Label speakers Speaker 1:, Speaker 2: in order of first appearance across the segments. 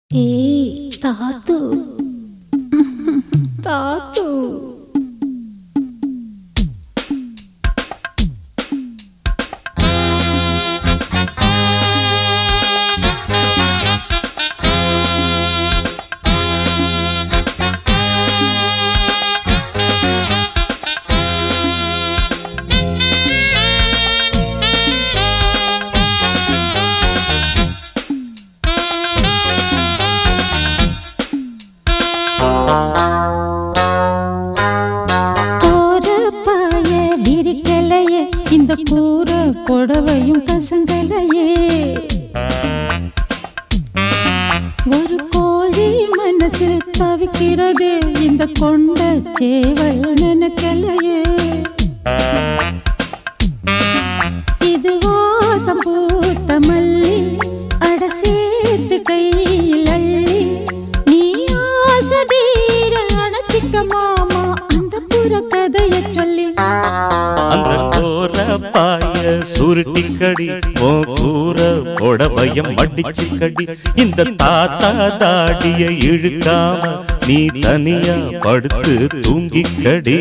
Speaker 1: ஏய் தாத்து தாத்து போற பாய விரிக்கலையே இந்த கூற புடவையும் கசங்கலையே ஒரு கோழி மனசு தவிக்கிறது இந்த கொண்ட சேவல் நினைக்கலையே இது வாசம் பூத்த மல்லி அட சேர்த்து கையில் அள்ளி நீ ஆசதீர அணைச்சிக்க மாமா அந்த புற கதைய சொல்லி
Speaker 2: அந்த கோர பாய சுருட்டிக்கடி ஓ கூற புடவையம் மடிச்சுக்கடி இந்த தாத்தா தாடிய இழுக்காம நீ தனியா படுத்து தூங்கிக்கடி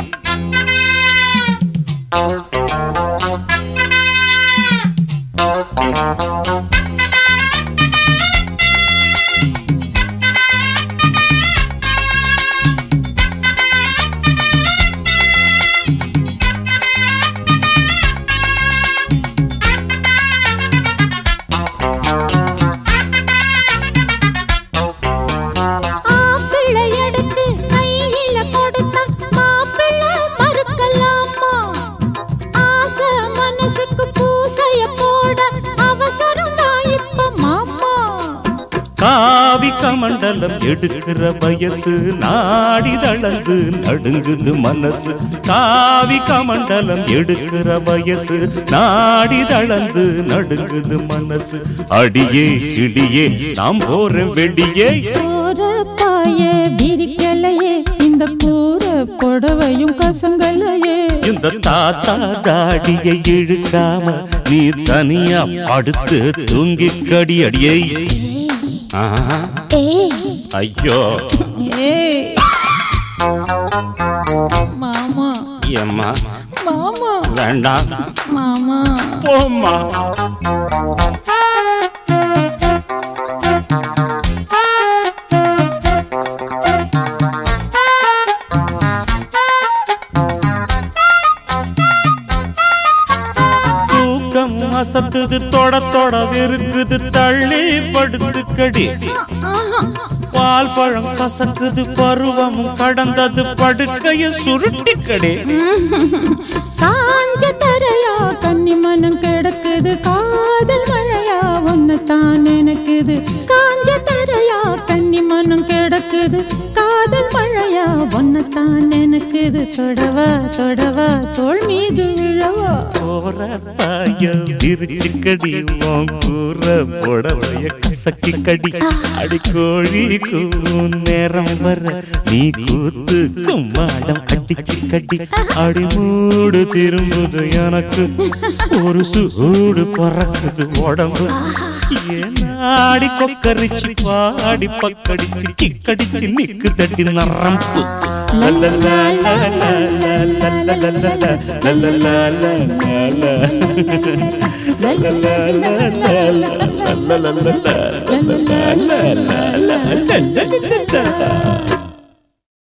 Speaker 1: ஆப்பிளை எடுத்து கையில கொடுத்தா மாப்பிள்ளை மறுக்கலாமா ஆசை மனசுக்கு பூசைய போட அவசரம் தான் இப்ப மாமா
Speaker 2: காவி கமண்டலம் எடுக்கிற வயசு நாடி தளர்ந்து நடுங்குது மனசு காவி கமண்டலம் எடுக்கிற வயசு நாடி தளர்ந்து நடுங்குது மனசு அடியே கிடியே நாம் போற வெளியே
Speaker 1: போற பாய விரிக்கலையே இந்த கூற புடவையும் கசங்கலையே
Speaker 2: இந்த தாத்தா தாடியை இழுக்காம நீ தனியா படுத்து தூங்கி கடி அடியே ஆஹா, ஐயோ
Speaker 1: ஏய் மாமா
Speaker 2: ஏம்மா
Speaker 1: மாமா
Speaker 2: வேண்டாம்
Speaker 1: மாமா
Speaker 2: போம்மா தூக்கம் அசத்துது தொட தொட இருக்குது தள்ளி படுத்துக்கடி பால் பழம் கசக்குது பருவமும் கடந்தது படுக்கைய சுருட்டிக்கடி
Speaker 1: காஞ்ச தரையா கன்னி மனம் கிடக்குது காதல் மழையா ஒன்னு தான் நினைக்குது காஞ்ச தரையா கன்னி மனம் கிடக்குது காதல் மழையா ஒன்னு தான் நினைக்குது தொடவா தொடவா தோள் மீது விழவா
Speaker 2: போற தாய விரிச்சுக்கடி உன் கூற புடவைய கசக்கி கடி அடி கோழி கூவும் நேரம் வர நீ கூத்து கும்மாடம் அடிச்சு கடி அடி மூடு திரும்புது எனக்கு ஒரு சூடு பறக்குது உடம்பு ஏனாடி கொக்கரிச்சு பாடி பக்கடிச்சு கிக்கடிச்சு நிக்கு தட்டி நரம்பு லல்லலா லல்லலா லல்லலா லல்லலா லல்லலா லல்லலா லல்லலா